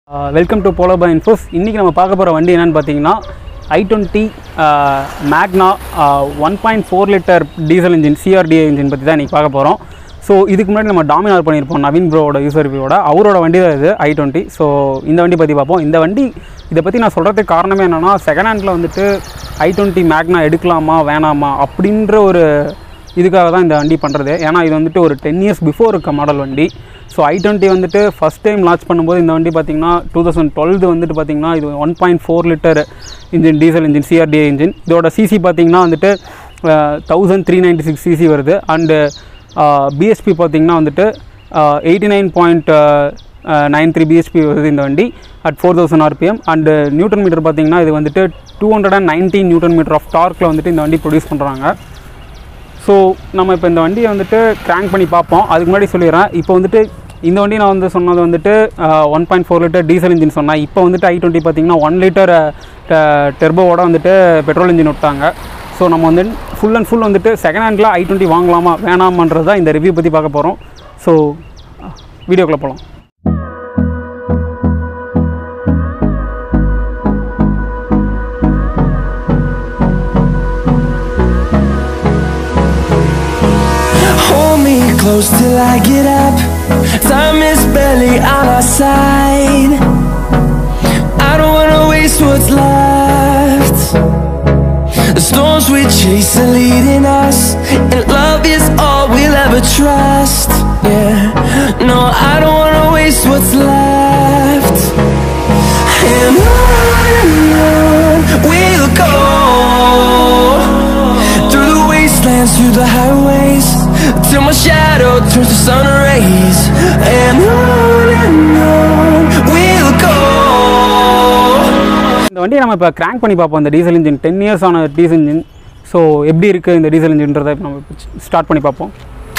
Welcome to போலோபா infos இன்றைக்கி நம்ம பார்க்க போகிற வண்டி என்னென்னு பார்த்தீங்கன்னா i twenty Magna one point four litre diesel engine CRDA engine பற்றி தான் இன்றைக்கி பார்க்க போகிறோம் ஸோ இதுக்கு முன்னாடி நம்ம டாமினார் பண்ணியிருப்போம் நவீன் ப்ரோவோட யூசர் ரிவ்யூவோட அவரோட வண்டி தான் இது ஐ டுவெண்ட்டி ஸோ இந்த வண்டி பற்றி பார்ப்போம் இந்த வண்டி இதை பற்றி நான் சொல்கிறதுக்கு காரணமே என்னென்னா செகண்ட் ஹேண்டில் வந்துட்டு ஐ டுவெண்ட்டி மேக்னா எடுக்கலாமா வேணாமா அப்படின்ற ஒரு இதுக்காக தான் இந்த வண்டி பண்ணுறது ஏன்னா இது வந்துட்டு ஒரு டென் இயர்ஸ் பிஃபோர் இருக்க மாடல் வண்டி ஸோ ஐ டுவெண்ட்டி வந்துட்டு ஃபஸ்ட் டைம் லான்ச் பண்ணும்போது இந்த வண்டி பார்த்திங்கன்னா டூ தௌசண்ட் டுவெல்து வந்துட்டு பார்த்திங்கன்னா இது one point four litre engine diesel engine CRDA engine இதோட சிசி பார்த்திங்கன்னா வந்துட்டு thousand three ninety six CC வருது அண்டு பிஎஸ்பி பார்த்திங்கன்னா வந்துட்டு eighty nine point nine three BHP வருது இந்த வண்டி at four thousand RPM and newton metre பார்த்திங்கன்னா இது வந்துட்டு two hundred and nineteen newton metre of டார்க்கில் வந்துட்டு இந்த வண்டி ப்ரொடியூஸ் பண்ணுறாங்க ஸோ நம்ம இப்போ இந்த வண்டியை வந்துட்டு கிராங்க் பண்ணி பார்ப்போம் அதுக்கு முன்னாடி சொல்லிடுறேன் இப்போ வந்துட்டு இந்த வண்டி நான் வந்து சொன்னது வந்துட்டு one point four litre diesel engine சொன்னேன் இப்போ வந்துட்டு ஐ டுவெண்ட்டி பார்த்தீங்கன்னா ஒன் லிட்டர் டெர்போவோட வந்துட்டு பெட்ரோல் இன்ஜின் விட்டாங்க ஸோ நம்ம வந்து ஃபுல் அண்ட் ஃபுல் வந்துட்டு செகண்ட் ஹேண்டில் ஐ டுவெண்ட்டி வாங்கலாமா வேணாமான்றது தான் இந்த ரிவ்யூ பற்றி பார்க்க போகிறோம் ஸோ வீடியோக்குள்ளே போகலாம் Hold me close till I get up. Time is barely on our side. I don't wanna waste what's left. The storms we chase are leading us, and love is all we'll ever trust. Yeah, no, I don't wanna waste what's left. And on and on we'll go Through the wastelands, through the highways Till my shadow turns to sun rays And on and on we'll go இந்த வண்டியை நம்ம இப்போ crank பண்ணி பார்ப்போம் இந்த diesel engine ten years ஆன diesel engine so எப்படி இருக்குது இந்த டீசல் இன்ஜின்றதை இப்போ நம்ம ஸ்டார்ட் பண்ணி பார்ப்போம்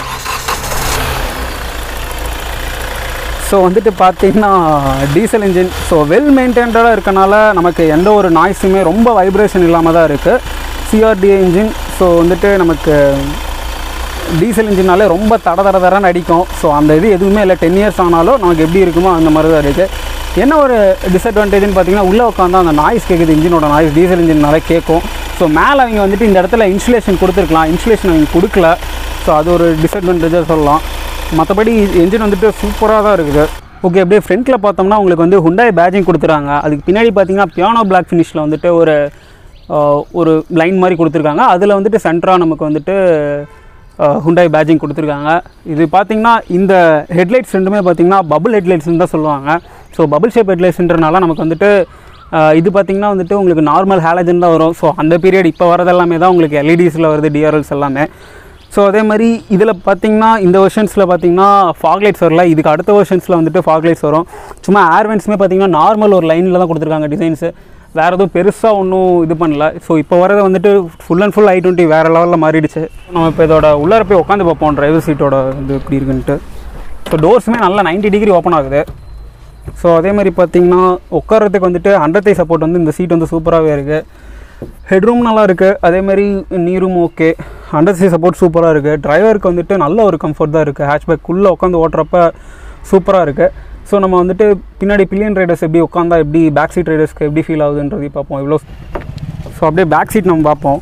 ஸோ வந்துட்டு பார்த்தீங்கன்னா டீசல் இன்ஜின் ஸோ வெல் மெயின்டைன்டாக இருக்கனால நமக்கு எந்த ஒரு நாய்ஸுமே ரொம்ப வைப்ரேஷன் இல்லாமல் தான் இருக்குது சிஆர்டிஏ இன்ஜின் ஸோ வந்துட்டு நமக்கு டீசல் இன்ஜினாலே ரொம்ப தட தட தடன்னு அடிக்கும் ஸோ அந்த இது எதுவுமே இல்லை டென் இயர்ஸ் ஆனாலும் நமக்கு எப்படி இருக்குமோ அந்த மாதிரி தான் இருக்குது என்ன ஒரு டிஸ்அட்வான்டேஜ்னு பார்த்தீங்கன்னா உள்ளே உட்காந்தா அந்த நாய்ஸ் கேட்குது இன்ஜினோட நாய்ஸ் டீசல் இன்ஜின்னாலே கேட்கும் ஸோ மேலே அவங்க வந்துட்டு இந்த இடத்துல இன்சுலேஷன் கொடுத்துருக்கலாம் இன்சுலேஷன் அவங்க கொடுக்கல ஸோ அது ஒரு டிஸ்அட்வான்டேஜாக சொல்லலாம் மற்றபடி இன்ஜின் வந்துட்டு சூப்பராக தான் இருக்குது ஓகே அப்படியே ஃப்ரண்ட்டில் பார்த்தோம்னா உங்களுக்கு வந்து ஹுண்டாய் பேஜிங் கொடுத்துறாங்க அதுக்கு பின்னாடி பார்த்தீங்கன்னா பியானோ பிளாக் ஃபினிஷில் வந்துட்டு ஒரு ஆஹ், ஒரு லைன் மாதிரி கொடுத்துருக்காங்க அதில் வந்துட்டு சென்டராக நமக்கு வந்துட்டு ஹுண்டாய் பேஜிங் கொடுத்துருக்காங்க இது பார்த்தீங்கன்னா இந்த ஹெட்லைட்ஸ் ரெண்டுமே பார்த்தீங்கன்னா பபுள் ஹெட்லைட்ஸ்னு தான் சொல்லுவாங்க ஸோ பபுள் ஷேப் ஹெட்லைட்ஸ்ன்றனால நமக்கு வந்துட்டு ஆஹ், இது பார்த்தீங்கன்னா வந்துட்டு உங்களுக்கு நார்மல் ஹேலஜன் தான் வரும் ஸோ அந்த பீரியட் இப்போ வரது எல்லாமே தான் உங்களுக்கு எல்இடிஸில் வருது டிஆர்எல்ஸ் எல்லாமே ஸோ அதே மாதிரி இதில் பார்த்தீங்கன்னா இந்த வெர்ஷன்ஸில் பார்த்தீங்கன்னா ஃபாக் லைட்ஸ் வரல இதுக்கு அடுத்த வெர்ஷன்ஸில் வந்துட்டு ஃபாக் லைட்ஸ் வரும் சும்மா ஏர்வென்ஸுமே பார்த்தீங்கன்னா நார்மல் ஒரு லைனில் தான் கொடுத்துருக்காங்க டிசைன்ஸு வேறு எதுவும் பெருசாக ஒன்றும் இது பண்ணல ஸோ இப்போ வரது வந்துட்டு full and full i twenty வேறு லெவலில் மாறிடுச்சு நம்ம இப்போ இதோட உள்ளார போய் உட்காந்து பார்ப்போம் டிரைவர் சீட்டோட இது எப்படி இருக்குன்ட்டு ஸோ டோர்ஸுமே நல்லா 90 டிகிரி ஓப்பன் ஆகுது ஸோ அதே மாதிரி பார்த்தீங்கன்னா உட்காரத்துக்கு வந்துட்டு அண்டர்த்தை சப்போர்ட் வந்து இந்த சீட் வந்து சூப்பராகவே இருக்குது ஹெட்ரூம் நல்லா இருக்குது அதே மாதிரி நீ ரூம் ஓகே அண்டர்த்தை சப்போர்ட் சூப்பராக இருக்குது டிரைவருக்கு வந்துட்டு நல்ல ஒரு கம்ஃபர்ட் தான் இருக்குது ஹேஷ்பேக்குள்ளே உட்காந்து ஓட்டுறப்ப சூப்பராக இருக்குது ஸோ நம்ம வந்துட்டு பின்னாடி பில்லியன் ரைடர்ஸ் எப்படி உட்காந்தா எப்படி பேக் சீட் ரைடர்ஸ்க்கு எப்படி ஃபீல் ஆகுதுன்றது பார்ப்போம் இவ்வளோ ஸோ அப்படியே பேக் சீட் நம்ம பார்ப்போம்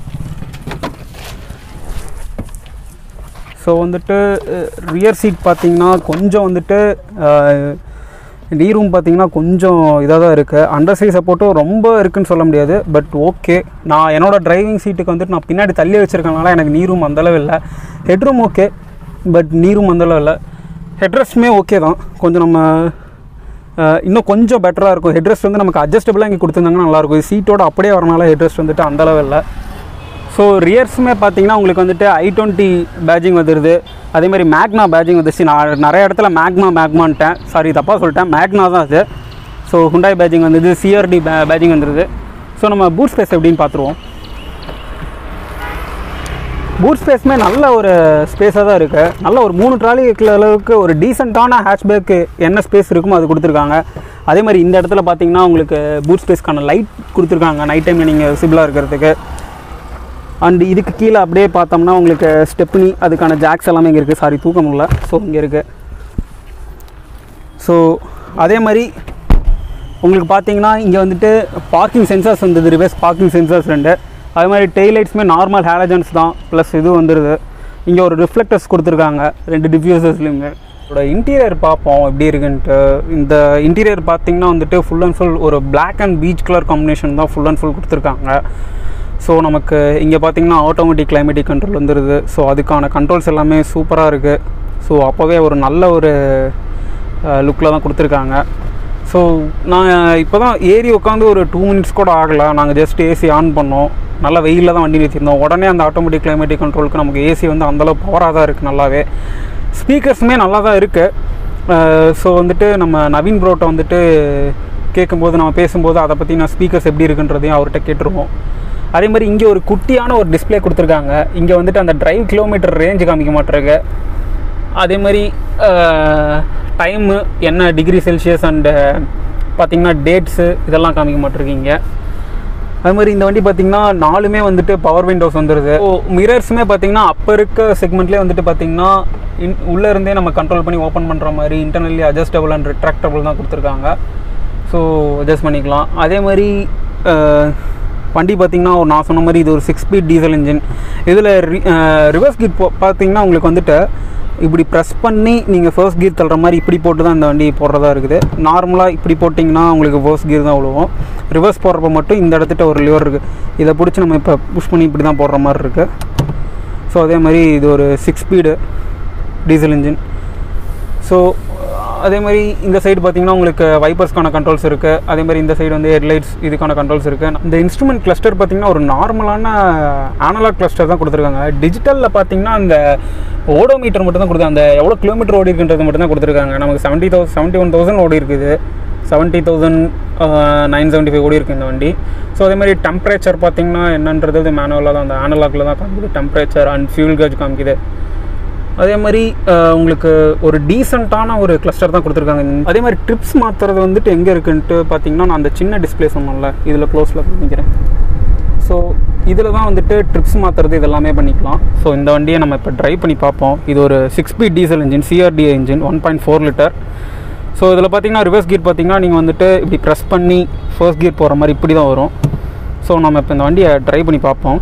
ஸோ வந்துட்டு ரியர் சீட் பார்த்தீங்கன்னா கொஞ்சம் வந்துட்டு நீ ரூம் பார்த்தீங்கன்னா கொஞ்சம் இதாக தான் இருக்குது அண்டர் சைஸ் சப்போர்ட்டும் ரொம்ப இருக்குன்னு சொல்ல முடியாது பட் ஓகே நான் என்னோட டிரைவிங் சீட்டுக்கு வந்துட்டு நான் பின்னாடி தள்ளி வச்சிருக்கனால எனக்கு நீ ரூம் அந்தளவு இல்லை headroom okay but knee room அந்தளவு இல்லை ஹெட்ரெஸ்ட்டுமே ஓகே தான் கொஞ்சம் நம்ம அஹ், இன்னும் கொஞ்சம் பெட்டராக இருக்கும் ஹெட்ரெஸ்ட் வந்து நமக்கு அட்ஜஸ்டபிளாக இங்கே கொடுத்துருந்தாங்கன்னா நல்லாயிருக்கும் இது சீட்டோட அப்படியே வரனால ஹெட்ரெஸ்ட் வந்துட்டு அந்தளவு இல்லை ஸோ ரியர்ஸுமே பார்த்தீங்கன்னா உங்களுக்கு வந்துட்டு ஐ டுவெண்ட்டி பேஜிங் வந்துடுது அதே மாதிரி மேக்னா பேஜிங் வந்துச்சு நான் நிறைய இடத்துல மேக்னா மேக்மான்ட்டேன் சாரி தப்பாக சொல்லிட்டேன் மேக்னா தான் அது ஸோ ஹுண்டாய் பேஜிங் வந்தது சிஆர்டி பே பேஜிங் வந்துடுது ஸோ நம்ம பூட் ஸ்பேஸ் எப்படின்னு பார்த்துருவோம் பூட் ஸ்பேஸுமே நல்ல ஒரு ஸ்பேஸாக தான் இருக்குது நல்ல ஒரு மூணு ட்ராலி இருக்கிற அளவுக்கு ஒரு டீசெண்டான ஹேட்ச்பேக்கு என்ன ஸ்பேஸ் இருக்குமோ அது கொடுத்துருக்காங்க அதே மாதிரி இந்த இடத்துல பார்த்தீங்கன்னா உங்களுக்கு பூட் ஸ்பேஸ்க்கான லைட் கொடுத்துருக்காங்க நைட் டைமில் நீங்கள் விசிபிளாக இருக்கிறதுக்கு அண்ட் இதுக்கு கீழே அப்படியே பார்த்தோம்னா உங்களுக்கு ஸ்டெப்னி அதுக்கான ஜாக்ஸ் எல்லாமே இங்கே இருக்குது சாரி தூக்க முடியல ஸோ இங்கே இருக்குது ஸோ அதே மாதிரி உங்களுக்கு பார்த்தீங்கன்னா இங்கே வந்துட்டு பார்க்கிங் சென்சார்ஸ் வந்தது ரிவர்ஸ் பார்க்கிங் சென்சார்ஸ் ரெண்டு அது மாதிரி டெய்லைட்ஸுமே நார்மல் ஹேலஜன்ஸ் தான் ப்ளஸ் இது வந்துடுது இங்கே ஒரு ரிஃப்ளெக்டர்ஸ் கொடுத்துருக்காங்க ரெண்டு டிஃப்யூசர்ஸ்லையுமே இதோட இன்டீரியர் பார்ப்போம் எப்படி இருக்குன்ட்டு இந்த இன்டீரியர் பார்த்தீங்கன்னா வந்துட்டு ஃபுல் அண்ட் ஃபுல் ஒரு Black and beige colour combination தான் ஃபுல் அண்ட் ஃபுல் கொடுத்துருக்காங்க ஸோ நமக்கு இங்கே பார்த்தீங்கன்னா ஆட்டோமேட்டிக் கிளைமேட்டிக் கண்ட்ரோல் வந்துடுது ஸோ அதுக்கான கண்ட்ரோல்ஸ் எல்லாமே சூப்பராக இருக்குது ஸோ அப்போவே ஒரு நல்ல ஒரு லுக்கில் தான் கொடுத்துருக்காங்க ஸோ நான் இப்போ தான் ஏறி உட்காந்து ஒரு டூ மினிட்ஸ் கூட ஆகலை நாங்கள் ஜஸ்ட் ஏசி ஆன் பண்ணோம் நல்லா வெயிலில் தான் வண்டி நிறுத்தியிருந்தோம் உடனே அந்த ஆட்டோமேட்டிக் கிளைமேட்டிக் கண்ட்ரோலுக்கு நமக்கு ஏசி வந்து அந்தளவு பவராக தான் இருக்குது நல்லாவே ஸ்பீக்கர்ஸுமே நல்லா தான் இருக்குது ஸோ வந்துட்டு நம்ம நவீன் ப்ரோட்டை வந்துட்டு கேட்கும்போது நம்ம பேசும்போது அதை பற்றி நான் ஸ்பீக்கர்ஸ் எப்படி இருக்குன்றதையும் அவர்கிட்ட கேட்டுருவோம் அதே மாதிரி இங்கே ஒரு குட்டியான ஒரு டிஸ்ப்ளே கொடுத்துருக்காங்க இங்கே வந்துட்டு அந்த டிரைவ் கிலோமீட்டர் ரேஞ்சு காமிக்க மாட்டிருக்கு அதே மாதிரி டைமு என்ன டிகிரி செல்சியஸ் அண்டு பார்த்தீங்கன்னா டேட்ஸு இதெல்லாம் காமிக்க மாட்டிருக்கீங்க அது மாதிரி இந்த வண்டி பார்த்தீங்கன்னா நாலுமே வந்துட்டு பவர் விண்டோஸ் வந்துடுது ஸோ மிரர்ஸுமே பார்த்தீங்கன்னா அப்போ இருக்க செக்மெண்ட்லேயே வந்துட்டு பார்த்தீங்கன்னா இன் உள்ளே இருந்தே நம்ம கண்ட்ரோல் பண்ணி ஓப்பன் பண்ணுற மாதிரி இன்டர்னலி அட்ஜஸ்டபிள் அண்ட் ரிட்ராக்டபிள் தான் கொடுத்துருக்காங்க ஸோ அட்ஜஸ்ட் பண்ணிக்கலாம் அதே மாதிரி அஹ், வண்டி பார்த்தீங்கன்னா ஒரு நான் சொன்ன மாதிரி இது ஒரு சிக்ஸ் ஸ்பீட் டீசல் இன்ஜின் இதில் ரிவர்ஸ் கீர் பார்த்தீங்கன்னா உங்களுக்கு வந்துட்டு இப்படி ப்ரெஸ் பண்ணி நீங்கள் ஃபர்ஸ்ட் கீர் தள்ளுற மாதிரி இப்படி போட்டு தான் இந்த வண்டி போடுறதா இருக்குது நார்மலாக இப்படி போட்டிங்கன்னா உங்களுக்கு ஃபர்ஸ்ட் கீர் தான் விழுவும் ரிவர்ஸ் போடுறப்ப மட்டும் இந்த இடத்துட்ட ஒரு லிவர் இருக்குது இதை பிடிச்சி நம்ம இப்போ புஷ் பண்ணி இப்படி தான் போடுற மாதிரி இருக்குது ஸோ அதே மாதிரி இது ஒரு six speed diesel engine so அதே மாதிரி இந்த சைடு பார்த்தீங்கன்னா உங்களுக்கு வைப்பர்ஸ்க்கான கண்ட்ரோல்ஸ் இருக்குது அதே மாதிரி இந்த சைடு வந்து ஹெட்லைட்ஸ் இதுக்கான கண்ட்ரோல்ஸ் இருக்குது இந்த இன்ஸ்ட்ருமெண்ட் கிளஸ்டர் பார்த்தீங்கன்னா ஒரு நார்மலான ஆனலாக் கிளஸ்டர் தான் கொடுத்துருக்காங்க டிஜிட்டலில் பார்த்தீங்கன்னா அந்த ஓடோமீட்டர் மட்டும் தான் கொடுத்தாங்க அந்த எவ்வளோ கிலோமீட்டர் ஓடி இருக்குன்றது மட்டும் தான் கொடுத்துருக்காங்க நமக்கு seventy thousand seventy one thousand ஓடி இருக்குது seventy thousand nine seventy five ஓடி இருக்குது இந்த வண்டி ஸோ அதே மாதிரி டெம்பரேச்சர் பார்த்தீங்கன்னா என்னன்றது இது மேனுவலாக தான் அந்த ஆனலாக்ல தான் காமிக்குது டெம்பரேச்சர் அண்ட் ஃபியூல் கேஜ் காமிக்குது அதே மாதிரி அஹ், உங்களுக்கு ஒரு டீசெண்டான ஒரு கிளஸ்டர் தான் கொடுத்துருக்காங்க அதே மாதிரி ட்ரிப்ஸ் மாற்றுறது வந்துட்டு எங்கே இருக்குன்ட்டு பார்த்தீங்கன்னா நான் அந்த சின்ன டிஸ்பிளே சொன்னேன்ல இதில் க்ளோஸில் பண்ணிக்கிறேன் ஸோ இதில் தான் வந்துட்டு ட்ரிப்ஸ் மாற்றுறது இதெல்லாமே பண்ணிக்கலாம் ஸோ இந்த வண்டியை நம்ம இப்போ ட்ரைவ் பண்ணி பார்ப்போம் இது ஒரு six speed diesel engine CRD engine one point four litre so இதில் பார்த்தீங்கன்னா ரிவர்ஸ் கீர் பார்த்தீங்கன்னா நீங்கள் வந்துட்டு இப்படி ப்ரெஸ் பண்ணி ஃபர்ஸ்ட் கீர் போகிற மாதிரி இப்படி தான் வரும் ஸோ நம்ம இப்போ இந்த வண்டியை ட்ரைவ் பண்ணி பார்ப்போம்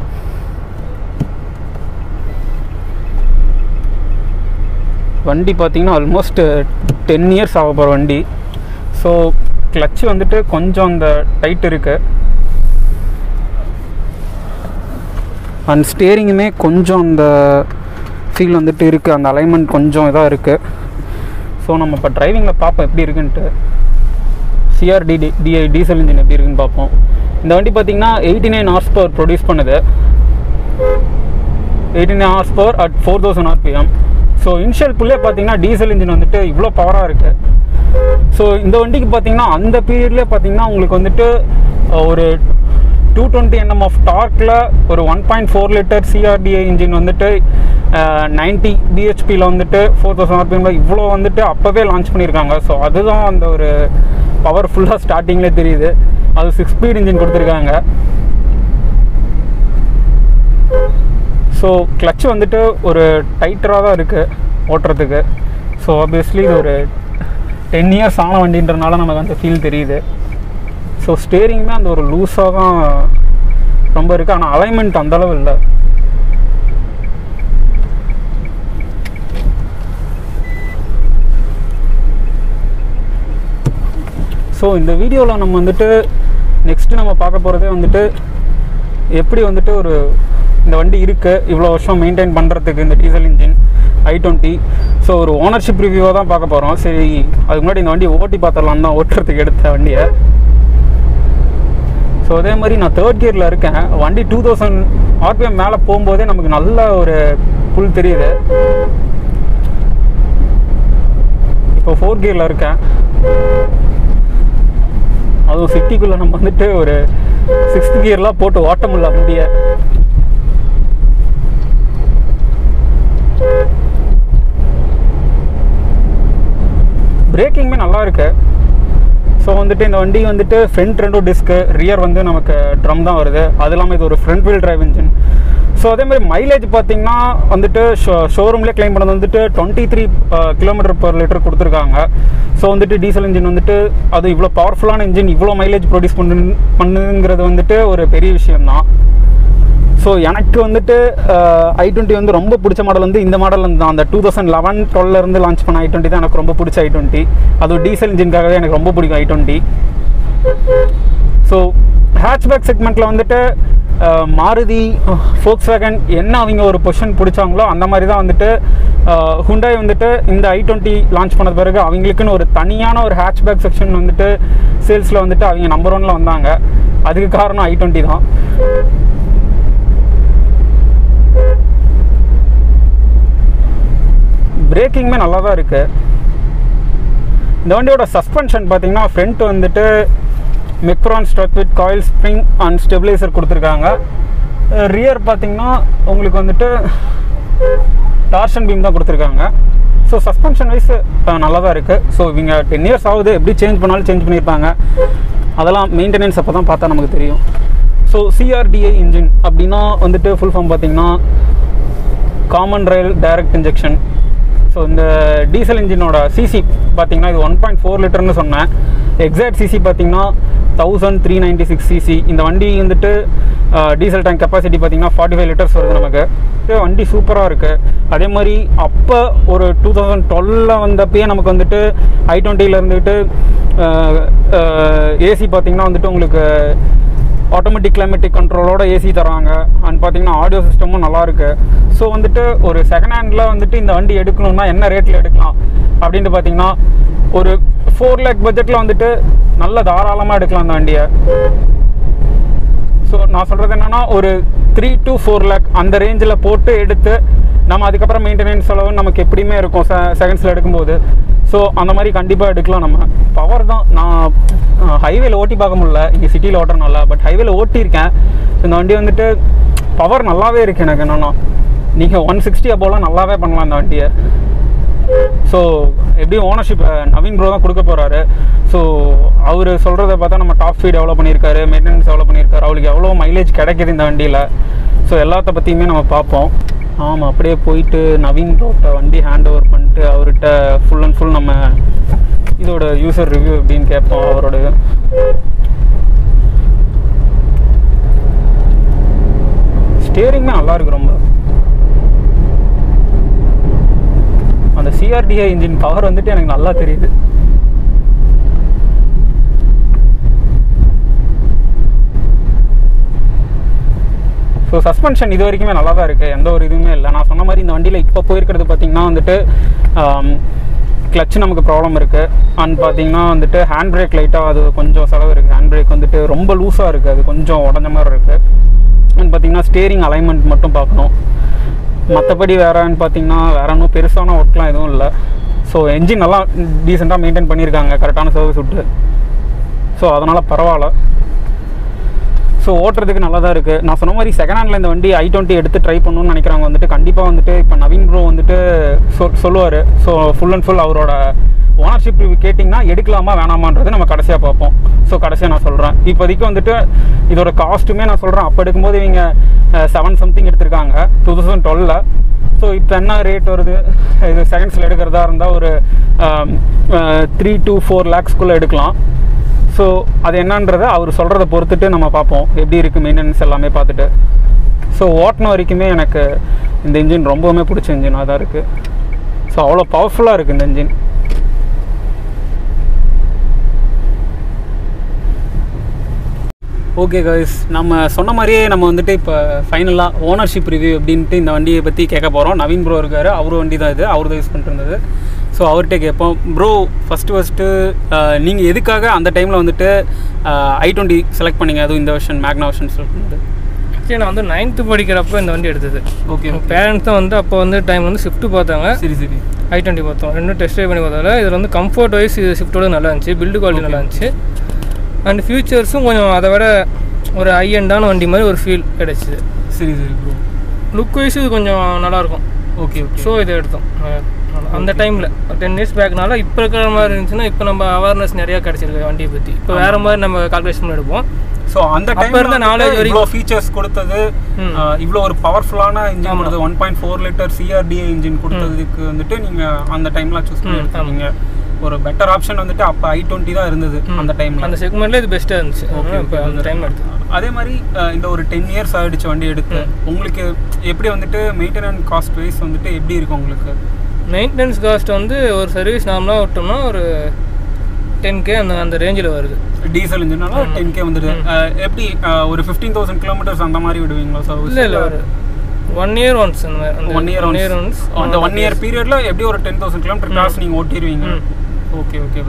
வண்டி பார்த்தீங்கன்னா ஆல்மோஸ்ட் டென் இயர்ஸ் ஆக போகிற வண்டி ஸோ கிளச் வந்துட்டு கொஞ்சம் அந்த டைட் இருக்கு அண்ட் ஸ்டேரிங்குமே கொஞ்சம் அந்த ஃபீல் வந்துட்டு இருக்குது அந்த அலைன்மெண்ட் கொஞ்சம் இதாக இருக்குது ஸோ நம்ம இப்போ டிரைவிங்கில் பார்ப்போம் எப்படி இருக்குன்ட்டு சிஆர்டி டிஐ டீசல் இன்ஜின் எப்படி இருக்குன்னு பார்ப்போம் இந்த வண்டி பார்த்தீங்கன்னா eighty nine horse power produce பண்ணுது eighty nine horse power at four thousand RPM so initial புள்ளே பார்த்தீங்கன்னா டீசல் இன்ஜின் வந்துட்டு இவ்வளோ பவராக இருக்குது ஸோ இந்த வண்டிக்கு பார்த்தீங்கன்னா அந்த பீரியட்லேயே பார்த்தீங்கன்னா உங்களுக்கு வந்துட்டு அஹ், ஒரு டூ டுவெண்ட்டி என்எம் ஆஃப் டார்க்கில் ஒரு one point four litre CRDi engine வந்துட்டு நைன்ட்டி பிஹெச்பியில் வந்துட்டு ஃபோர் தௌசண்ட் ஆர்பிஎம்ல இவ்வளோ வந்துட்டு அப்போவே லான்ச் பண்ணியிருக்காங்க ஸோ அதுதான் அந்த ஒரு பவர்ஃபுல்லாக ஸ்டார்டிங்லேயே தெரியுது அது சிக்ஸ் ஸ்பீட் இன்ஜின் கொடுத்துருக்காங்க ஸோ கிளச் வந்துட்டு ஒரு டைட்டராக தான் இருக்குது ஓட்டுறதுக்கு ஸோ ஆப்வியஸ்லி இது ஒரு டென் இயர்ஸ் ஆன வண்டின்றனால நமக்கு அந்த ஃபீல் தெரியுது ஸோ ஸ்டேரிங்குமே அந்த ஒரு லூஸாக தான் ரொம்ப இருக்குது ஆனால் அலைன்மெண்ட் அந்தளவு இல்லை ஸோ இந்த வீடியோவில் நம்ம வந்துட்டு நெக்ஸ்ட்டு நம்ம பார்க்க போகிறதே வந்துட்டு எப்படி வந்துட்டு ஒரு இந்த வண்டி இருக்குது இவ்வளோ வருஷம் மெயின்டைன் பண்ணுறதுக்கு இந்த diesel engine i twenty so ஒரு ஓனர்ஷிப் ரிவ்யூவாக தான் பார்க்க போகிறோம் சரி அதுக்கு முன்னாடி இந்த வண்டியை ஓட்டி பார்த்துடலாம் தான் ஓட்டுறதுக்கு எடுத்த வண்டியை ஸோ அதே மாதிரி நான் தேர்ட் கியரில் இருக்கேன் வண்டி டூ தௌசண்ட் ஆர்பிஎம் மேலே போகும்போதே நமக்கு நல்ல ஒரு புல் தெரியுது இப்போ ஃபோர் கியரில் இருக்கேன் அதுவும் சிட்டிக்குள்ளே நம்ம வந்துட்டு ஒரு சிக்ஸ்த் கியர்லாம் போட்டு ஓட்ட முடியல வண்டியை பிரேக்கிங்குமே நல்லா இருக்கு ஸோ வந்துட்டு இந்த வண்டி வந்துட்டு ஃப்ரண்ட் ரெண்டும் டிஸ்க்கு ரியர் வந்து நமக்கு ட்ரம் தான் வருது அது இல்லாமல் இது ஒரு front wheel drive engine so அதே மாதிரி மைலேஜ் பார்த்தீங்கன்னா வந்துட்டு ஷோ ஷோரூம்லேயே கிளைம் பண்ணது வந்துட்டு twenty three kilometre per litre கொடுத்துருக்காங்க ஸோ வந்துட்டு டீசல் இன்ஜின் வந்துட்டு அது இவ்வளோ பவர்ஃபுல்லான இன்ஜின் இவ்வளோ மைலேஜ் ப்ரொடியூஸ் பண்ணு பண்ணுங்கிறது வந்துட்டு ஒரு பெரிய விஷயம்தான் ஸோ எனக்கு வந்துட்டு ஐ டுவெண்ட்டி வந்து ரொம்ப பிடிச்ச மாடல் வந்து இந்த மாடல் வந்து தான் அந்த டூ தௌசண்ட் லெவன் டுவெல்லேருந்து லான்ச் பண்ண ஐ டுவெண்ட்டி தான் எனக்கு ரொம்ப பிடிச்ச ஐ டுவெண்ட்டி அது டீசல் இன்ஜின்காகவே எனக்கு ரொம்ப பிடிக்கும் ஐ டுவெண்ட்டி ஸோ ஹேட்ச்பேக் செக்மெண்ட்டில் வந்துட்டு அஹ், மாருதி ஃபோக்ஸ் வேகன் என்ன அவங்க ஒரு பொசிஷன் பிடிச்சாங்களோ அந்த மாதிரி தான் வந்துட்டு ஹுண்டாய் வந்துட்டு இந்த ஐ டுவெண்ட்டி லான்ச் பண்ண பிறகு அவங்களுக்குன்னு ஒரு தனியான ஒரு ஹேட்ச்பேக் செக்ஷன் வந்துட்டு சேல்ஸில் வந்துட்டு அவங்க நம்பர் ஒன்ல வந்தாங்க அதுக்கு காரணம் ஐ டுவெண்ட்டி தான் பிரேக்கிங்குமே நல்லா தான் இருக்குது இந்த வண்டியோட சஸ்பென்ஷன் பார்த்தீங்கன்னா ஃப்ரண்ட் வந்துட்டு மெக்ரான் strut with coil spring and stabiliser கொடுத்துருக்காங்க ரியர் பார்த்தீங்கன்னா உங்களுக்கு வந்துட்டு டார்ஷன் பீம் தான் கொடுத்துருக்காங்க ஸோ சஸ்பென்ஷன் வைஸ் நல்லா தான் இருக்குது ஸோ இவங்க டென் இயர்ஸ் ஆகுது எப்படி சேஞ்ச் பண்ணாலும் சேஞ்ச் பண்ணியிருப்பாங்க அதெல்லாம் மெயின்டெனன்ஸ் அப்போ தான் பார்த்தா நமக்கு தெரியும் ஸோ சிஆர்டிஐ இன்ஜின் அப்படின்னா வந்துட்டு ஃபுல் ஃபார்ம் பார்த்தீங்கன்னா common rail direct injection so இந்த டீசல் இன்ஜினோட சிசி பார்த்தீங்கன்னா இது ஒன் பாயிண்ட் ஃபோர் லிட்டர்னு சொன்னேன் எக்ஸாக்ட் சிசி பார்த்தீங்கன்னா thousand three ninety six CC இந்த வண்டி வந்துட்டு டீசல் டேங்க் கெப்பாசிட்டி பார்த்தீங்கன்னா ஃபார்ட்டி ஃபைவ் லிட்டர்ஸ் வருது நமக்கு இது வண்டி சூப்பராக இருக்குது அதே மாதிரி அப்போ ஒரு டூ தௌசண்ட் டுவெலில் வந்தப்பயே நமக்கு வந்துட்டு ஐ டுவெண்ட்டியில் இருந்துட்டு ஏசி பார்த்தீங்கன்னா வந்துட்டு உங்களுக்கு ஆட்டோமேட்டிக் கிளைமேட்டிக் கண்ட்ரோலோட ஏசி தராங்க அண்ட் பார்த்தீங்கன்னா ஆடியோ சிஸ்டமும் நல்லா இருக்கு ஸோ வந்துட்டு ஒரு செகண்ட் ஹேண்டில் வந்துட்டு இந்த வண்டி எடுக்கணும்னா என்ன ரேட்டில் எடுக்கலாம் அப்படின்ட்டு பார்த்தீங்கன்னா ஒரு ஃபோர் லேக் பட்ஜெட்டில் வந்துட்டு நல்ல தாராளமாக எடுக்கலாம் அந்த வண்டியை ஸோ நான் சொல்கிறது என்னன்னா ஒரு த்ரீ to ஃபோர் லேக் அந்த ரேஞ்சில் போட்டு எடுத்து நம்ம அதுக்கப்புறம் மெயின்டெனன்ஸ் செலவு நமக்கு எப்படியுமே இருக்கும் செகண்ட்ஸில் எடுக்கும்போது ஸோ அந்த மாதிரி கண்டிப்பாக எடுக்கலாம் நம்ம பவர் தான் நான் ஹைவேல ஓட்டி பார்க்க முடியல இங்கே சிட்டியில் ஓட்டுறனால பட் ஹைவேல ஓட்டியிருக்கேன் இந்த வண்டி வந்துட்டு பவர் நல்லாவே இருக்குது எனக்கு என்னன்னா நீங்கள் ஒன் சிக்ஸ்டி அப்போலாம் நல்லாவே பண்ணலாம் இந்த வண்டியை ஸோ எப்படியும் ஓனர்ஷிப் நவீன் ப்ரோ தான் கொடுக்க போகிறாரு ஸோ அவர் சொல்கிறத பார்த்தா நம்ம டாப் ஸ்பீட் எவ்வளோ பண்ணியிருக்காரு மெயின்டெனன்ஸ் எவ்வளோ பண்ணியிருக்காரு அவளுக்கு எவ்வளோ மைலேஜ் கிடைக்குது இந்த வண்டியில் ஸோ எல்லாத்த பற்றியுமே நம்ம பார்ப்போம் ஆமாம் அப்படியே போயிட்டு நவீன் ப்ரோட்ட வண்டி ஹேண்ட் ஓவர் பண்ணிட்டு அவர்கிட்ட ஃபுல் அண்ட் ஃபுல் நம்ம இதோட யூசர் ரிவ்யூ எப்படின்னு கேட்போம் அவரோட ஸ்டியரிங்மே நல்லா இருக்கு ரொம்ப அந்த சிஆர்டிஐ இன்ஜின் பவர் வந்துட்டு எனக்கு நல்லா தெரியுது ஸோ சஸ்பென்ஷன் இது வரைக்குமே நல்லா தான் இருக்குது எந்த ஒரு இதுவுமே இல்லை நான் சொன்ன மாதிரி இந்த வண்டியில் இப்போ போயிருக்கிறது பார்த்தீங்கன்னா வந்துட்டு கிளச் நமக்கு ப்ராப்ளம் இருக்குது அண்ட் பார்த்தீங்கன்னா வந்துட்டு ஹேண்ட் பிரேக் லைட்டாக அது கொஞ்சம் செலவு இருக்குது ஹேண்ட் பிரேக் வந்துட்டு ரொம்ப லூஸாக இருக்குது அது கொஞ்சம் உடஞ்ச மாதிரி இருக்குது அண்ட் பார்த்தீங்கன்னா ஸ்டேரிங் அலைன்மெண்ட் மட்டும் பார்க்கணும் மற்றபடி வேறன்னு பார்த்தீங்கன்னா வேற ஒன்றும் பெருசான ஒர்க்லாம் எதுவும் இல்லை ஸோ என்ஜின் நல்லா டீசெண்டாக மெயின்டைன் பண்ணியிருக்காங்க கரெக்டான சர்வீஸ் விட்டு ஸோ அதனால் பரவாயில்ல ஸோ ஓட்டுறதுக்கு நல்லா தான் இருக்குது நான் சொன்ன மாதிரி செகண்ட் ஹேண்டில் இந்த வண்டி ஐ டுவெண்ட்டி எடுத்து ட்ரை பண்ணணும்னு நினைக்கிறவங்க வந்துட்டு கண்டிப்பாக வந்துட்டு இப்போ நவீன் ப்ரோ வந்துட்டு சொல் சொல்லுவார் ஸோ ஃபுல் அண்ட் ஃபுல் அவரோட ஓனர்ஷிப் கேட்டிங்கன்னா எடுக்கலாமா வேணாமான்றது நம்ம கடைசியாக பார்ப்போம் ஸோ கடைசியாக நான் சொல்கிறேன் இப்போதைக்கு வந்துட்டு இதோட காஸ்ட்டுமே நான் சொல்கிறேன் அப்போ எடுக்கும்போது இவங்க செவன் சம்திங் எடுத்திருக்காங்க டூ தௌசண்ட் டுவெலில் ஸோ இப்போ என்ன ரேட் வருது இது செகண்ட்ஸில் எடுக்கிறதா இருந்தால் ஒரு த்ரீ to ஃபோர் லேக்ஸ்க்குள்ளே எடுக்கலாம் ஸோ அது என்னன்றதை அவர் சொல்கிறத பொறுத்துட்டு நம்ம பார்ப்போம் எப்படி இருக்குது மெயின்டெனன்ஸ் எல்லாமே பார்த்துட்டு ஸோ ஓட்டின வரைக்குமே எனக்கு இந்த இன்ஜின் ரொம்பவுமே பிடிச்ச இன்ஜினாக தான் இருக்குது ஸோ அவ்வளோ பவர்ஃபுல்லாக இருக்குது இந்த இன்ஜின் ஓகே கைஸ் நம்ம சொன்ன மாதிரியே நம்ம வந்துட்டு இப்போ ஃபைனலாக ஓனர்ஷிப் ரிவ்யூ அப்படின்ட்டு இந்த வண்டியை பற்றி கேட்க போகிறோம் நவீன் ப்ரோ இருக்கார் அவர் வண்டி தான் இது அவர் தான் யூஸ் பண்ணிட்டு இருந்தது ஸோ அவர்கிட்ட கேட்போம் ப்ரோ ஃபஸ்ட்டு ஃபஸ்ட்டு நீங்கள் எதுக்காக அந்த டைமில் வந்துட்டு ஐ டுவெண்ட்டி செலக்ட் பண்ணீங்க அதுவும் இந்த வருஷன் மேக்னா வருஷன் செலக்ட் பண்ணது ஆக்சுவலி நான் வந்து நைன்த்து படிக்கிறப்போ இந்த வண்டி எடுத்தது ஓகே பேரண்ட்ஸ் தான் வந்து அப்போ வந்து டைம் வந்து ஷிஃப்ட் பார்த்தாங்க சரி சரி ஐ டுவெண்ட்டி பார்த்தோம் ரெண்டும் டெஸ்ட் ட்ரைவ் பண்ணி பார்த்ததால இதில் வந்து கம்ஃபர்ட் வைஸ் இது ஷிஃப்ட்டோட நல்லா இருந்துச்சு பில்டு குவாலிட்டி நல்லா இருந்துச்சு அண்ட் ஃபியூச்சர்ஸும் கொஞ்சம் அதை விட ஒரு ஹை எண்டான வண்டி மாதிரி ஒரு ஃபீல் கிடச்சிது சரி சரி ப்ரோ லுக் வைஸ் இது கொஞ்சம் நல்லாயிருக்கும் ஓகே ஓகே ஸோ இதை எடுத்தோம் அஹ் அந்த டைமில் டென் இயர்ஸ் பேக்னால இப்போ இருக்கிற மாதிரி இருந்துச்சுன்னா இப்போ நம்ம அவேர்னஸ் நிறையா கிடச்சிருக்கு வண்டியை பற்றி இப்போ வேறு மாதிரி நம்ம கால்குலேஷன் பண்ணி எடுப்போம் ஸோ அந்த அப்ப டைம் இருந்த knowledge இவ்வளோ வரைக்கும். ஃபீச்சர்ஸ் கொடுத்தது ம். அஹ், இவ்வளோ ஒரு பவர்ஃபுல்லான இன்ஜின் ஆமா. கொடுத்தது one point four litre CRDA engine கொடுத்ததுக்கு வந்துட்டு நீங்க அந்த டைம்ல சூஸ் பண்ணி ம், எடுத்தீங்க ஒரு பெட்டர் ஆப்ஷன் வந்துட்டு அப்போ ஐ டுவெண்ட்டி தான் இருந்தது அந்த டைம்ல அந்த செக்மெண்ட்ல இது பெஸ்ட்டாக இருந்துச்சு Okay, இப்போ okay. அந்த டைம் எடுத்து அதே மாதிரி அஹ், இந்த ஒரு டென் இயர்ஸ் ஆயிடுச்சு வண்டி எடுத்து உங்களுக்கு எப்படி வந்துட்டு மெயின்டெனன்ஸ் காஸ்ட் வைஸ் வந்துட்டு எப்படி இருக்கு உங்களுக்கு மெயின்டெனன்ஸ் காஸ்ட் வந்து ஒரு சர்வீஸ் நார்மலாக விட்டோம்னா ஒரு டென் கே அந்த அந்த ரேஞ்சில் வருது டீசல் இன்ஜினால டென் கே வந்துடுது அஹ், எப்படி அஹ், ஒரு ஃபிஃப்டீன் தௌசண்ட் கிலோமீட்டர்ஸ் அந்த மாதிரி விடுவீங்களா சர்வீஸ் இல்லை இல்லை ஒரு ஒன் இயர் ஒன்ஸ் அந்த மாதிரி one year one year once அந்த ஒன் இயர் பீரியட்ல எப்படி ஒரு டென் தௌசண்ட் கிலோமீட்டர் காஸ்ட் நீங்க ஓட்டிடுவீங்க ம். ஓகே ஓகே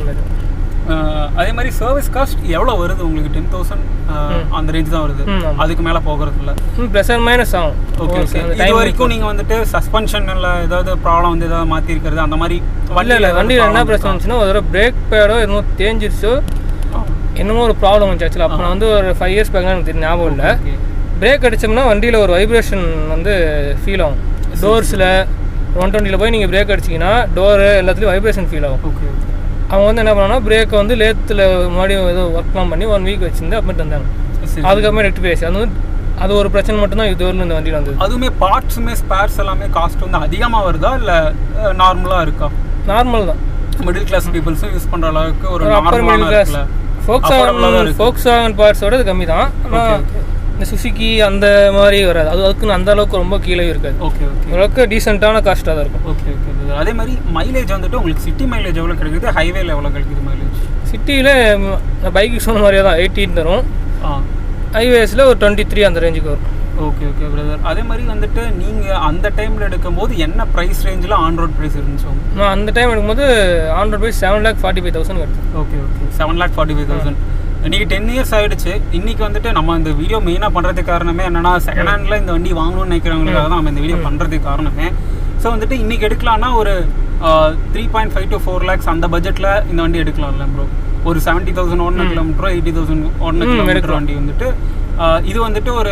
அதே மாதிரி சர்வீஸ் காஸ்ட் எவ்வளோ வருது உங்களுக்கு டென் தௌசண்ட் அந்த ரேஞ்ச் தான் வருது ம், ஆமா. அதுக்கு மேலே போகிறது இல்லை ப்ளஸ் அண்ட் மைனஸ் ஆகும் ஓகே ஓகே அந்த இது time வரைக்கும் நீங்கள் வந்துட்டு சஸ்பென்ஷன்ல ஏதாவது ப்ராப்ளம் வந்து ஏதாவது மாற்றிருக்கிறது அந்த மாதிரி இல்லை இல்லை வண்டியில் என்ன பிரச்சனை வந்துச்சுன்னா ஒரு தடவை பிரேக் பேடோ என்னமோ தேஞ்சிருச்சோ என்னமோ ஒரு ப்ராப்ளம் வந்துச்சு ஆக்சுவலாக அப்போ வந்து ஒரு ஃபைவ் இயர்ஸ் பேக் எனக்கு தெரியும் ஞாபகம் இல்லை பிரேக் அடிச்சோம்னா வண்டியில் ஒரு வைப்ரேஷன் வந்து ஃபீல் ஆகும் டோர்ஸில் ஒன் டுவெண்ட்டியில் போய் நீங்கள் பிரேக் அடிச்சிங்கன்னா டோரு எல்லாத்துலேயும் வைப்ரேஷன் ஃபீல் ஆகும் ஓகே அவங்க வந்து என்ன பண்ணாங்கன்னா பிரேக்கை வந்து லேத்தில் மறுபடியும் ஏதோ ஒர்க்லாம் பண்ணி ஒன் வீக் வச்சிருந்து அப்புறம் தந்தாங்க சரி அதுக்கப்புறம் ரெக்டிஃபை ஆச்சு அது வந்து அது ஒரு பிரச்சனை மட்டும்தான் இது வரலும் இந்த வண்டியில் வந்தது அதுவுமே பார்ட்ஸுமே ஸ்பேர்ஸ் எல்லாமே காஸ்ட் வந்து அதிகமாக வருதா இல்லை நார்மலாக இருக்கா நார்மல் தான் மிடில் கிளாஸ் பீப்புள்ஸும் யூஸ் பண்ணுற அளவுக்கு ஒரு ஒரு அப்பர் மிடில் நார்மலான கிளாஸ் இருக்குல்ல ஃபோக்ஸ் Affordable-ஆ தான் ஆகன் இருக்கு. ஃபோக்ஸ் ஆகன் பார்ட்ஸோட இது கம்மி தான் ஆனால் இந்த சுசுக்கி அந்த மாதிரி வராது அது அதுக்குன்னு அந்த அளவுக்கு ரொம்ப கீழே இருக்காது ஓகே ஓகே ஓரளவுக்கு டீசெண்டான காஸ்ட்டாக தான் இருக்கும் ஓகே ஓகே அதே மாதிரி மைலேஜ் வந்துட்டு உங்களுக்கு சிட்டி மைலேஜ் எவ்வளோ கிடைக்குது ஹைவேல எவ்வளோ கிடைக்குது மைலேஜ் சிட்டியில் பைக்கு சொன்ன மாதிரியே தான் எயிட்டீன் தரும் ஆ ஹைவேஸில் ஒரு டுவெண்ட்டி த்ரீ அந்த ரேஞ்சுக்கு வரும் ஓகே ஓகே பிரதர் அதே மாதிரி வந்துட்டு நீங்கள் அந்த டைமில் எடுக்கும்போது என்ன ப்ரைஸ் ரேஞ்சில் ஆன் ரோட் ப்ரைஸ் இருந்துச்சு உங்களுக்கு? நான் அந்த டைம் எடுக்கும்போது on road price seven lakh forty five thousand கிடைக்கும் okay okay seven lakh forty five thousand இன்னைக்கு டென் இயர்ஸ் ஆயிடுச்சு இன்னைக்கு வந்துட்டு நம்ம இந்த வீடியோ மெயினாக பண்ணுறதுக்கு காரணமே என்னன்னா செகண்ட் ஹேண்டில் இந்த வண்டி வாங்கணும்னு நினைக்கிறவங்களுக்காக தான் நம்ம இந்த வீடியோ பண்ணுறதுக்கு காரணமே ஸோ வந்துட்டு இன்னைக்கு எடுக்கலாம்னா ஒரு three point five to four lakhs அந்த பட்ஜெட்டில் இந்த வண்டி எடுக்கலாம்ல ப்ரோ ஒரு செவன்ட்டி தௌசண்ட் ஒன்று கிலோமீட்டரோ எயிட்டி தௌசண்ட் ஒன்று ம், கிலோமீட்டர் எடுக்கலாம். வண்டி வந்துட்டு ஆஹ் இது வந்துட்டு ஒரு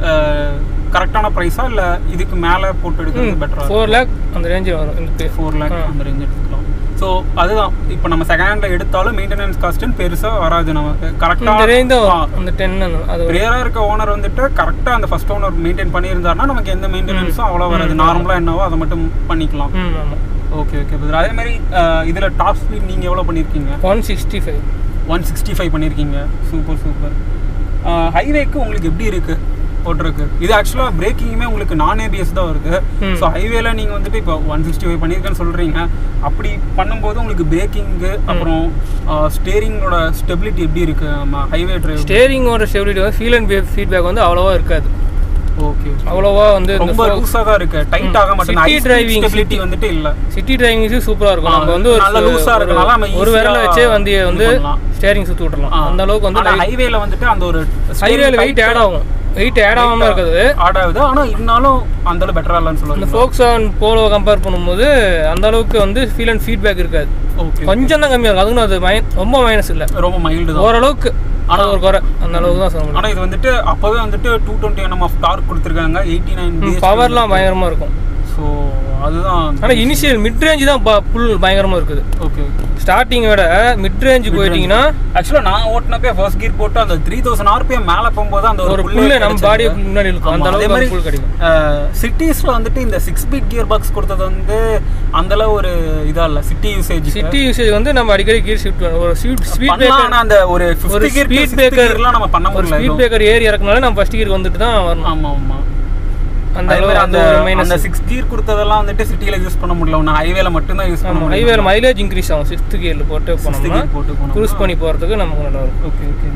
கரெக்டான ப்ரைஸா இல்லை இதுக்கு மேலே போட்டு எடுக்கிறது பெட்டரா ஃபோர் லேக் அந்த ரேஞ்சில் வரும் இந்த பே ஃபோர் லேக் அந்த ரேஞ்ச் எடுத்துக்கலாம் ஸோ அதுதான் இப்போ நம்ம செகண்ட் ஹேண்டில் எடுத்தாலும் மெயின்டெனன்ஸ் காஸ்ட்டுன்னு பெருசாக வராது நமக்கு இந்த கரெக்டாக ரேஞ்ச் தான் வரும் அந்த டென் அது ஒரு ரேராக இருக்க ஓனர் வந்துட்டு கரெக்டாக அந்த ஃபர்ஸ்ட் ஓனர் மெயின்டைன் பண்ணியிருந்தாருன்னா நமக்கு எந்த மெயின்டெனன்ஸும் அவ்வளோ வராது நார்மலாக என்னவோ அதை மட்டும் பண்ணிக்கலாம் ம் ஆமாம் ஓகே ஓகே பிரதர் அதே மாதிரி இதில் டாப் ஸ்பீட் நீங்கள் எவ்வளோ பண்ணியிருக்கீங்க one sixty five one sixty five பண்ணியிருக்கீங்க சூப்பர் சூப்பர் ஹைவேக்கு உங்களுக்கு எப்படி இருக்கு ஓட்டுறதுக்கு இது ஆக்சுவலாக பிரேக்கிங்குமே உங்களுக்கு நான் ஏபிஎஸ் தான் வருது ம். ஸோ ஹைவேல நீங்கள் வந்துட்டு இப்போ ஒன் சிக்ஸ்டி ஃபைவ் பண்ணியிருக்கேன்னு சொல்கிறீங்க அப்படி பண்ணும்போது உங்களுக்கு பிரேக்கிங்கு அப்புறம் ஸ்டேரிங்கோட ஸ்டெபிலிட்டி எப்படி இருக்கு நம்ம ஹைவே டிரைவ் ஸ்டேரிங்கோட ஸ்டெபிலிட்டி வந்து ஃபீல் அண்ட் ஃபீட்பேக் வந்து அவ்வளோவா இருக்காது ஓகே அவ்வளோவா வந்து இந்த ரொம்ப லூஸாக தான் இருக்கு டைட் ஆக City மாட்டேங்குது driving, ஸ்டெபிலிட்டி வந்துட்டு இல்லை சிட்டி டிரைவிங்ஸும் சூப்பராக இருக்கும் ஆ, நம்ம வந்து ஒரு நல்ல loose-ஆ ஒரு- இருக்கனால நம்ம ஒரு விரல easy-ஆ வச்சே வண்டியை வந்து இது பண்ணலாம். ஸ்டேரிங் சுற்றி விட்டுறலாம் அந்த அளவுக்கு வந்து ஹைவேல வந்துட்டு அந்த ஒரு ஹைவேல வெயிட் ஆட் ஆகும் வெயிட் ஆட் ஆகாமல் இருக்குது ஆட் ஆகுது ஆனா இருந்தாலும் அந்த அளவு பெட்டரா இல்லைன்னு இந்த சொல்லுவாங்க ஃபோக்ஸ் ஆன் போலோ கம்பேர் பண்ணும்போது அந்த அளவுக்கு வந்து ஃபீல் அண்ட் ஃபீட்பேக் இருக்காது ஓகே கொஞ்சம் தான் கம்மியாக இருக்கும் அதுவும் அது மை ரொம்ப மைனஸ் இல்லை ரொம்ப மைல்டு தான் ஓரளவுக்கு ஆனா ஒரு குறை அந்த அளவுக்கு தான் சொல்ல முடியும் ஆனா இது வந்துட்டு அப்பவே வந்துட்டு two twenty NM of torque கொடுத்துருக்காங்க எயிட்டி நைன் பவர்லாம் பயங்கரமாக இருக்கும் ஸோ அதுதான் ஆனால் இனிஷியல் மிட் ரேஞ்சு தான் புல் பயங்கரமாக இருக்குது ஓகே ஸ்டார்டிங்கை விட மிட் ரேஞ்சு போயிட்டீங்கன்னா ஆக்சுவலாக நான் ஓட்டினப்பே ஃபர்ஸ்ட் கீர் போட்டு அந்த த்ரீ தௌசண்ட் ஆர்பிஎம் மேலே போகும்போது அந்த ஒரு ஒரு புல்லு நம்ம பாடி முன்னாடி இருக்கும் அந்த அதே அளவுக்கு மாதிரி புல் கிடைக்கும் சிட்டிஸ்ல வந்துட்டு இந்த சிக்ஸ் பீட் கியர் பாக்ஸ் கொடுத்தது வந்து அந்த அளவு ஒரு இதா இல்ல சிட்டி யூசேஜ் சிட்டி யூசேஜ் வந்து நம்ம அடிக்கடி கீர் ஷிஃப்ட் ஒரு ஸ்பீட் ஸ்பீட் பண்ணலாம் பிரேக்கர் ஆனா அந்த ஒரு ஒரு 50 கியர் ஸ்பீட் ஸ்பீட் பிரேக்கர் பிரேக்கர்லாம் நம்ம பண்ண ஒரு முடியல ஸ்பீட் எதுவும். பிரேக்கர் ஏறி இறக்குனாலே நம்ம ஃபர்ஸ்ட் கீருக்கு வந்துட்டு தான் வரணும் ஆமா ஆமா அந்த அதே அளவு மாதிரி அந்த அந்த ஒரு அந்த மைனஸ் சிக்ஸ் கியர் கொடுத்ததெல்லாம் வந்துட்டு சிட்டில யூஸ் பண்ண முடியல ஒன்று ஹைவேல மட்டும் தான் யூஸ் பண்ண ஆமாம் முடியும் ஹைவேல மைலேஜ் இன்க்ரீஸ் ஆகும் சிக்ஸ்த் கியரில் போட்டு போனோம்னா gear போட்டு போனோம்னா. க்ரூஸ் பண்ணி போகிறதுக்கு நமக்கு நல்லா இருக்கும் ஓகே ஓகே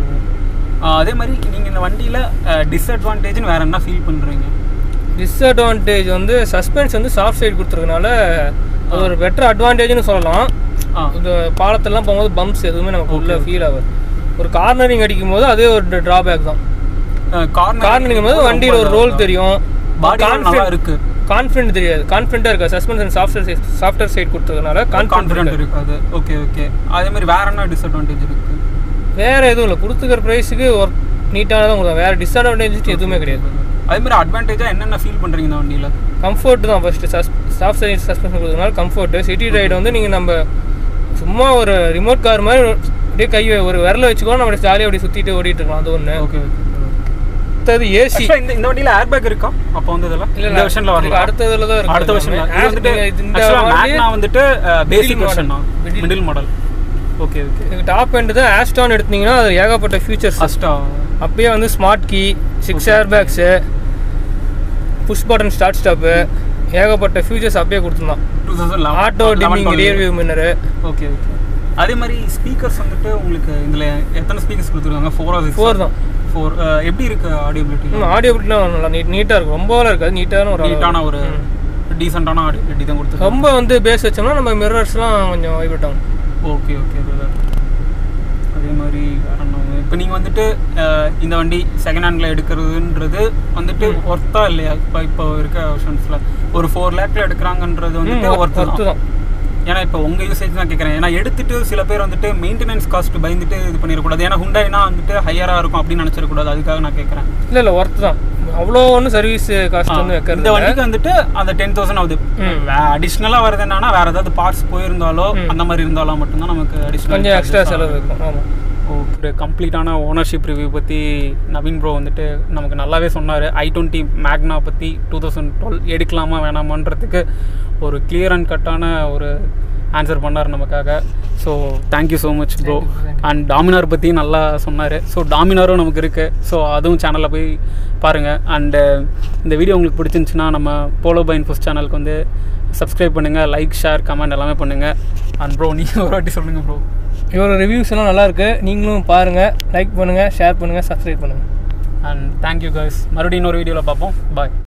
அதே மாதிரி நீங்க இந்த வண்டியில டிஸ்அட்வான்டேஜ்னு வேற என்ன ஃபீல் பண்றீங்க டிஸ்அட்வான்டேஜ் வந்து சஸ்பென்ஸ் வந்து சாஃப்ட் சைடு கொடுத்துருக்கனால அது ஒரு பெட்டர் அட்வான்டேஜ்னு சொல்லலாம் ஆ இந்த பாலத்தெல்லாம் போகும்போது பம்ப்ஸ் எதுவுமே நமக்கு உள்ள ஃபீல் ஆகாது ஒரு கார்னரிங் அடிக்கும் போது அதே ஒரு டிராபேக் தான் கார்னர் கார்னரிங் போது வண்டியில் ஒரு ரோல் தெரியும் பாடி நல்லா இருக்கு கான்ஃபிடென்ட் தெரியாது கான்ஃபிடென்ட்டாக இருக்கா suspension software side software side கொடுத்ததுனால கான்ஃபிடென்ட் கான்ஃபிடென்ட் இருக்காது ஓகே ஓகே அதே மாதிரி வேற என்ன டிஸ்அட்வான்டேஜ் இருக்கு வேற எதுவும் இல்லை கொடுத்துக்கிற ப்ரைஸுக்கு ஒர்க் நீட்டானதான் கொடுக்கும் வேற டிஸ்அட்வான்டேஜ் எதுவுமே கிடையாது அதே மாதிரி அட்வான்டேஜா என்னென்ன ஃபீல் பண்றீங்க இந்த வண்டியில கம்ஃபர்ட் தான் ஃபஸ்ட்டு சஸ் சாஃப்ட் சைட் சஸ்பென்ஷன் கொடுத்ததுனால கம்ஃபர்ட்டு சிட்டி ரைடு வந்து நீங்கள் நம்ம சும்மா ஒரு ரிமோட் கார் மாதிரி அப்படியே கை ஒரு விரல வச்சுக்கோ நம்ம ஜாலியாக அப்படி சுற்றிட்டு ஓடிட்டு இருக்கலாம் அது ஒன்று ஓகே ஓகே அடுத்தது ஏசி ஆக்சுவலாக இந்த இந்த வண்டியில் ஏர் பேக் இருக்கா அப்போ வந்து இதெல்லாம் இல்ல, இந்த வெர்ஷனில் வரல அடுத்ததுல தான் இருக்கு அடுத்த வெர்ஷனில் எல்லாமே. இது வந்துட்டு நீங்க இது இந்த ஆக்சுவலாக வண்டியே மேக்னா வந்துட்டு பேசிக் model. வெர்ஷன் தான் Middle. Middle model okay okay இதுக்கு டாப் எண்டு தான் ஆஸ்டான் எடுத்தீங்கன்னா அது ஏகப்பட்ட ஃபீச்சர்ஸ் ஃபஸ்ட்டா அப்பயே வந்து smart key six air bags push button start stop ஏகப்பட்ட ஃபீச்சர்ஸ் அப்பயே கொடுத்துருந்தான் two thousand auto dimming rear view mirror okay okay அதே மாதிரி ஸ்பீக்கர்ஸ் வந்துட்டு உங்களுக்கு இதில் எத்தனை ஸ்பீக்கர்ஸ் கொடுத்துருக்காங்க ஃபோர் ஆர் ஃபோர் தான் ஃபோர் எப்படி இருக்கு ஆடியோபிலிட்டி ஆடியோ பிட்லாம் நல்லா நீட் நீட்டாக இருக்கும் ரொம்பலாம் இருக்காது நீட்டான ஒரு அளவு. நீட்டான ஒரு டீசெண்டான ஆடியோபிலிட்டி தான் கொடுத்துருக்காங்க ரொம்ப வந்து பேஸ் வச்சோம்னா நம்ம மிரர்ஸ்லாம் கொஞ்சம் வைப்ரேட் ஆகும் ஓகே ஓகே பிரதர் அதே மாதிரி வேற என்ன இப்போ நீங்கள் வந்துட்டு அஹ், இந்த வண்டி செகண்ட் ஹேண்டில் எடுக்கிறதுன்றது வந்துட்டு ஒர்த்தா இல்லையா இப்போ இப்போ இருக்க வெர்ஷன்ஸில் ஒரு ஃபோர் லேக்கில் எடுக்கிறாங்கன்றது வந்துட்டு ஒர்த்து ஒர்த்து தான் ஏன்னா இப்போ உங்கள் யூசேஜ் தான் கேட்குறேன் ஏன்னா எடுத்துட்டு சில பேர் வந்துட்டு மெயின்டெனன்ஸ் காஸ்ட் பயந்துட்டு இது பண்ணிடக்கூடாது ஏன்னா ஹுண்டாயினா வந்துட்டு ஹையராக இருக்கும் அப்படின்னு நினச்சிடக்கூடாது அதுக்காக நான் கேட்குறேன் இல்லை இல்லை ஒர்த்து தான் அவ்வளோ ஒன்றும் சர்வீஸ் காஸ்ட் வந்து வைக்கிறது இந்த வண்டிக்கு வந்துட்டு அந்த டென் தௌசண்ட் ஆகுது அடிஷ்னலாக வருது என்னன்னா வேற ஏதாவது பார்ட்ஸ் போயிருந்தாலோ அந்த மாதிரி இருந்தாலும் மட்டும்தான் நமக்கு அடிஷ்னல் கொஞ்சம் எக்ஸ்ட்ரா செலவு இருக்கும் ஆமாம் ஓகே கம்ப்ளீட்டான ஓனர்ஷிப் ரிவ்யூ பற்றி நவீன் ப்ரோ வந்துட்டு நமக்கு நல்லாவே சொன்னார் ஐ டுவெண்ட்டி மேக்னா பற்றி டூ தௌசண்ட் டுவெல் எடுக்கலாமா வேணாமான்றதுக்கு ஒரு கிளியர் அண்ட் கட்டான ஒரு ஆன்சர் பண்ணார் நமக்காக so thank you so much bro and Dominar பற்றி நல்லா சொன்னார் ஸோ டாமினாரும் நமக்கு இருக்குது ஸோ அதுவும் சேனலில் போய் பாருங்கள் அண்டு இந்த வீடியோ உங்களுக்கு பிடிச்சிருந்துச்சுன்னா நம்ம போலோ பைன் ஃபஸ்ட் சேனலுக்கு வந்து சப்ஸ்கிரைப் பண்ணுங்கள் லைக் ஷேர் கமெண்ட் எல்லாமே பண்ணுங்கள் அண்ட் ப்ரோ நீங்கள் ஒரு வாட்டி சொல்லுங்கள் ப்ரோ இவரோட ரிவ்யூஸ் எல்லாம் நல்லா இருக்கு நீங்களும் பாருங்க லைக் பண்ணுங்க ஷேர் பண்ணுங்க சப்ஸ்கிரைப் பண்ணுங்க அண்ட் தேங்க்யூ guys மறுபடியும் இன்னொரு வீடியோவில் பார்ப்போம் பாய்